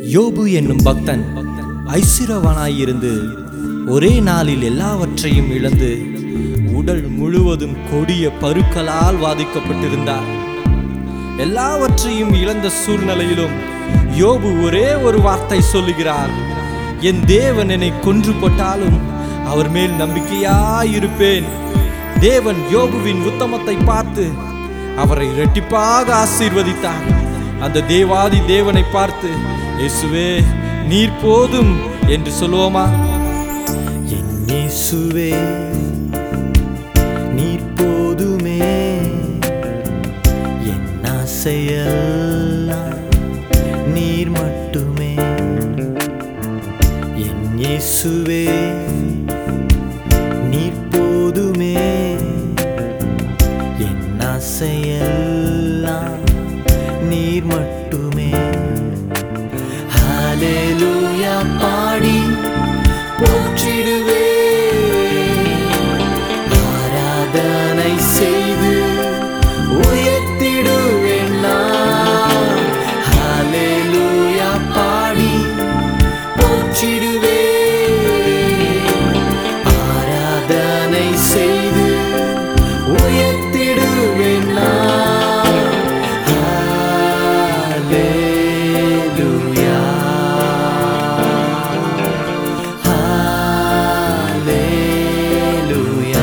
யோபு என்னும் பக்தன் ஐஸ்வரவனாயிருந்து ஒரே நாளில் எல்லாவற்றையும் இழந்து உடல் முழுவதும் கொடிய பருக்களால் வாதிக்கப்பட்டிருந்தார் எல்லாவற்றையும் இழந்த சூழ்நிலையிலும் யோபு ஒரே ஒரு வார்த்தை சொல்லுகிறார் என் தேவன் என்னை கொன்று போட்டாலும் அவர் மேல் நம்பிக்கையாயிருப்பேன் தேவன் யோபுவின் உத்தமத்தை பார்த்து அவரை இரட்டிப்பாக ஆசீர்வதித்தார் அந்த தேவாதி தேவனை பார்த்து இயேசுவே நீர் போதும் என்று சொல்லுவோமா என் இயேசுவே நீர் போதுமே என் ஆசையெல்லாம் நீர் மட்டுமே என் இயேசுவே நீர் போதுமே என் ஆசையெல்லாம் நீர் மட்டுமே ஹalleluya பாடி போற்றிடுவே ஆராதனை செய்து உயர்த்திடுவேன் நான் ஹalleluya பாடி போற்றிடுவே ஆராதனை செய்து உயர்த்திடுவேன் நான் ஹalleluya ஹalleluya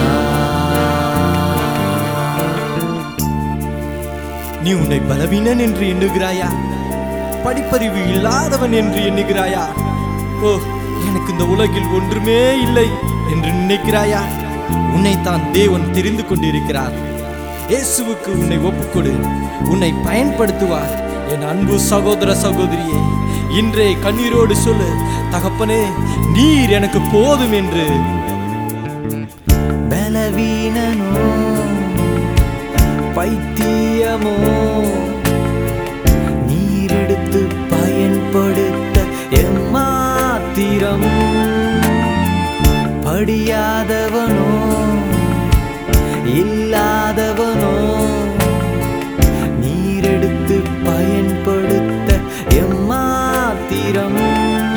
நீ உன்னை பலவீனன் என்று எண்ணுகிறாயா படிப்பறிவு இல்லாதவன் என்று எண்ணுகிறாயா ஓ எனக்கு இந்த உலகில் ஒன்றுமே இல்லை என்று நினைக்கிறாயா உன்னைத்தான் தேவன் தெரிந்து கொண்டிருக்கிறார் இயேசுவுக்கு உன்னை ஒப்புக்கொடு உன்னை பயன்படுத்துவார் என் அன்பு சகோதர சகோதரியே இன்றே கண்ணீரோடு சொல்லு தகப்பனே நீர் எனக்கு போதும் என்று பலவீனனோ பைத்தியமோ நீரெடுத்து பயன்படுத்த எம்மாத்திரம் படியாதவனோ இல்லாதவனோ நீரெடுத்து பயன்படுத்த எம்மாத்திரம்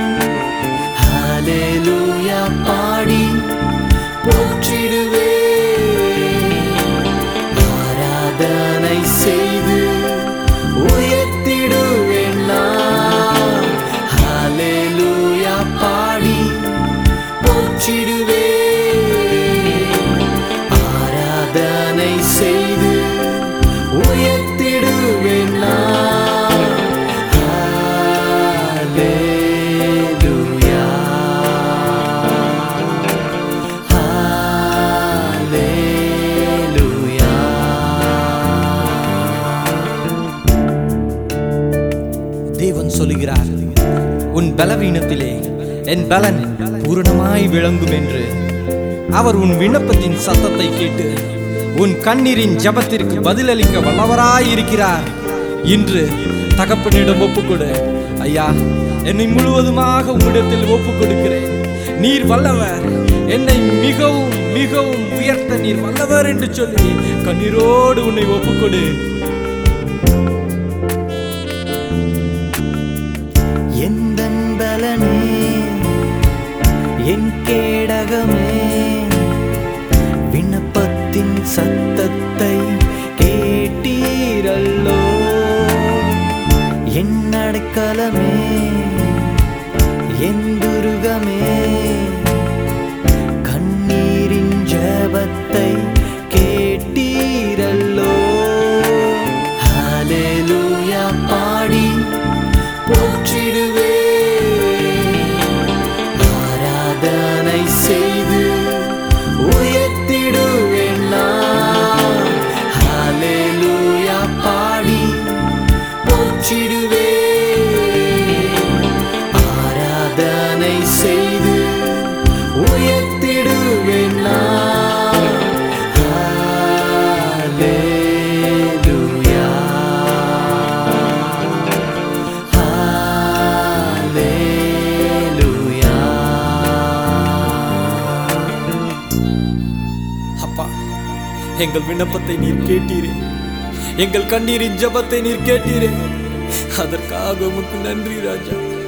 ஹalleluya பாடி போற்றிடுவே ஆராதனை செய்து உயர்த்திடுவேன் நான் ஹalleluya பாடி போற்றிடுவே ஆராதனை செய்து உயர்த்திடுவேன் நான் ஹalleluya ஹalleluya தேவன் சொல்லுகிறார் உன் பலவீனத்திலே என் பலன் பூரணமாய் விளங்கும் என்று அவர் உன் விண்ணப்பத்தின் சத்தத்தை கேட்டு உன் கண்ணீரின் ஜபத்திற்கு பதிலளிக்க வல்லவராய் இருக்கிறார் இன்று தகப்பனிடம் ஒப்புக்கொடு ஐயா என்னை முழுவதுமாக உம்மிடத்தில் ஒப்புக் கொடுக்கிறேன் நீர் வல்லவர் என்னை மிகவும் மிகவும் உயர்த்த நீர் வல்லவர் என்று சொல்லி கண்ணீரோடு உன்னை ஒப்புக்கொடு எந்தன் பலனே என் கேடகமே விண்ணப்பத்தின் சத்தத்தை கேட்டீரல்லோ என் அடைக்கலமே என் துருகமே கண்ணீரின் ஜபத்தை கேட்டீரல்லோ ஹalleluya பாடி போற்றிடுவே ஆராதனை செய்து உயர்த்திடுவேன் நான் ஹalleluya பாடி போற்றிடுவே ஆராதனை செய்து உயர்த்திடுவேன் நான் ஹalleluya ஹalleluya அப்பா எங்கள் விண்ணப்பத்தை நீர் கேட்டீரே எங்கள் கண்ணீரின் ஜெபத்தை நீர் கேட்டீரே அதற்காக உமக்கு நன்றி ராஜா